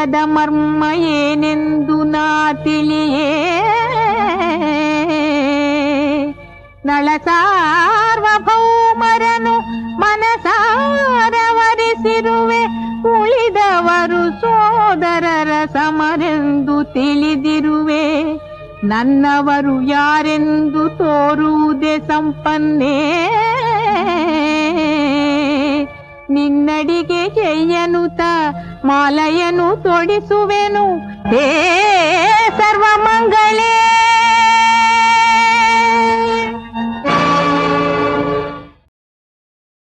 ಛಲದ ಮರ್ಮ ಏನೆಂದು ನಾ ತಿಳಿಯೇ ನಳ ಸಾರ್ವಭೌಮರನು ಮನಸಾರವರಿಸಿರುವೆ ಉಳಿದವರು ಸೋದರರ ಸಮರೆಂದು ತಿಳಿದಿರುವೆ ನನ್ನವರು ಯಾರೆಂದು ತೋರುವುದೇ ಸಂಪನ್ನೇ ನಿನ್ನಡಿಗೆ ಜಯ್ಯನುತ ಮಾಲಯನು ತೊಡಿಸುವೆನು ಹೇ ಸರ್ವಮಂಗಳೇ